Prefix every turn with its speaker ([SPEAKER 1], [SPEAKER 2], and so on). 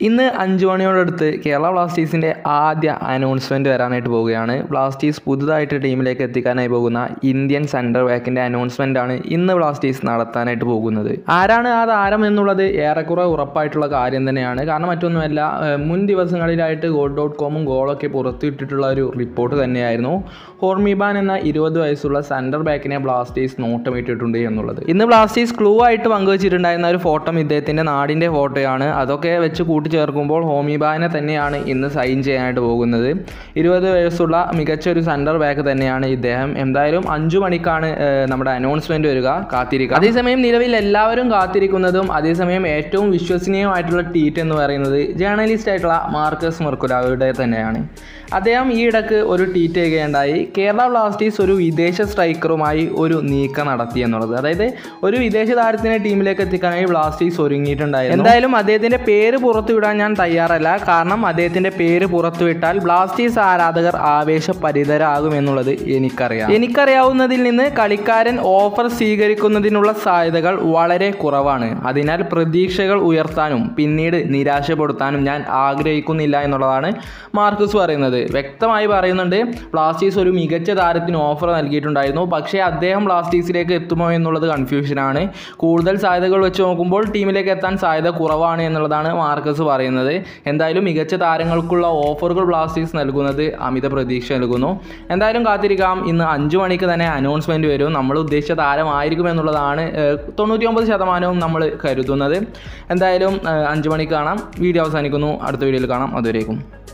[SPEAKER 1] ഇന്ന് അഞ്ച് മണിയോടടുത്ത് കേരള ബ്ലാസ്റ്റേഴ്സിൻ്റെ ആദ്യ അനൗൺസ്മെൻറ്റ് വരാനായിട്ട് പോവുകയാണ് ബ്ലാസ്റ്റേഴ്സ് പുതുതായിട്ട് ടീമിലേക്ക് എത്തിക്കാനായി പോകുന്ന ഇന്ത്യൻ സെൻറ്റർ ബാക്കിൻ്റെ അനൗൺസ്മെൻ്റ് ആണ് ഇന്ന് ബ്ലാസ്റ്റേഴ്സ് നടത്താനായിട്ട് പോകുന്നത് ആരാണ് ആ താരം എന്നുള്ളത് ഏറെക്കുറെ ഉറപ്പായിട്ടുള്ള കാര്യം തന്നെയാണ് കാരണം മറ്റൊന്നുമല്ല ഏഹ് മുൻ ദിവസങ്ങളിലായിട്ട് ഗോൾ ഡോട്ട് കോമും ഗോളൊക്കെ പുറത്തുവിട്ടിട്ടുള്ള ഒരു റിപ്പോർട്ട് തന്നെയായിരുന്നു ഹോർമിബാൻ എന്ന ഇരുപത് വയസ്സുള്ള സെൻറ്റർ ബാക്കിനെ ബ്ലാസ്റ്റേഴ്സ് നോട്ടമിട്ടിട്ടുണ്ട് എന്നുള്ളത് ഇന്ന് ബ്ലാസ്റ്റേഴ്സ് ക്ലൂ ആയിട്ട് പങ്കുവച്ചിട്ടുണ്ടായിരുന്ന ഒരു ഫോട്ടോ ഇദ്ദേഹത്തിൻ്റെ നാടിൻ്റെ ഫോട്ടോയാണ് അതൊക്കെ വെച്ച് കൂട്ടിച്ചേർക്കുമ്പോൾ ഹോമിബാനെ തന്നെയാണ് ഇന്ന് സൈൻ ചെയ്യാനായിട്ട് പോകുന്നത് ഇരുപത് വയസ്സുള്ള മികച്ച ഒരു സെൻറ്റർ ബാക്ക് തന്നെയാണ് ഇദ്ദേഹം എന്തായാലും അഞ്ചു മണിക്കാണ് ഏഹ്, നമ്മുടെ അനൗൺസ്മെൻറ്റ് വരിക കാത്തിരിക്കുക അതേസമയം നിലവിൽ എല്ലാവരും കാത്തിരിക്കുന്നതും അതേസമയം ഏറ്റവും വിശ്വസനീയമായിട്ടുള്ള ട്വീറ്റ് എന്ന് പറയുന്നത് ജേർണലിസ്റ്റ് ആയിട്ടുള്ള മാർക്കസ് മെർക്കുലാവയുടെ തന്നെയാണ് അദ്ദേഹം ഈ ഇടക്ക് ഒരു ട്വീറ്റ് ചെയ്യുകയുണ്ടായി കേരള ബ്ലാസ്റ്റേഴ്സ് ഒരു വിദേശ സ്ട്രൈക്കറുമായി ഒരു നീക്കം നടത്തി എന്നുള്ളത് അതായത് ഒരു വിദേശ താരത്തിനെ ടീമിലേക്ക് എത്തിക്കാനായി ബ്ലാസ്റ്റേഴ്സ് ഒരുങ്ങിയിട്ടുണ്ടായിരുന്നു എന്തായാലും അദ്ദേഹത്തിന്റെ പേര് പുറത്തുവിടാൻ ഞാൻ തയ്യാറല്ല കാരണം അദ്ദേഹത്തിന്റെ പേര് പുറത്തുവിട്ടാൽ ബ്ലാസ്റ്റേഴ്സ് ആരാധകർ ആവേശപരിതരാകും എന്നുള്ളത് എനിക്കറിയാം എനിക്കറിയാവുന്നതിൽ നിന്ന് കളിക്കാരൻ ഓഫർ സ്വീകരിക്കുന്നതിനുള്ള സാധ്യതകൾ വളരെ കുറവാണ് അതിനാൽ പ്രതീക്ഷകൾ ഉയർത്താനും പിന്നീട് നിരാശപ്പെടുത്താനും ഞാൻ ആഗ്രഹിക്കുന്നില്ല എന്നുള്ളതാണ് മാർക്കസ് പറയുന്നത് വ്യക്തമായി പറയുന്നുണ്ട് ബ്ലാസ്റ്റേഴ്സ് ഒരു മികച്ച താരത്തിന് ഓഫർ നൽകിയിട്ടുണ്ടായിരുന്നു പക്ഷേ അദ്ദേഹം ബ്ലാസ്റ്റേഴ്സിലേക്ക് എത്തുമോ എന്നുള്ളത് കൺഫ്യൂഷനാണ് കൂടുതൽ സാധ്യതകൾ വെച്ച് നോക്കുമ്പോൾ ടീമിലേക്ക് എത്താൻ സാധ്യത കുറവാണ് എന്നുള്ളതാണ് മാർക്കസ് പറയുന്നത് എന്തായാലും മികച്ച താരങ്ങൾക്കുള്ള ഓഫറുകൾ ബ്ലാസ്റ്റേഴ്സ് നൽകുന്നത് അമിത പ്രതീക്ഷ നൽകുന്നു എന്തായാലും കാത്തിരിക്കാം ഇന്ന് അഞ്ച് മണിക്ക് തന്നെ അനൗൺസ്മെൻറ്റ് വരും നമ്മൾ ഉദ്ദേശിച്ച താരമായിരിക്കും എന്നുള്ളതാണ് ഏഹ്, തൊണ്ണൂറ്റി ഒമ്പത് ശതമാനവും നമ്മൾ കരുതുന്നത് എന്തായാലും ഏഹ്, അഞ്ച് മണിക്ക് കാണാം വീഡിയോ അവസാനിക്കുന്നു അടുത്ത വീഡിയോയിൽ കാണാം അതുവരേക്കും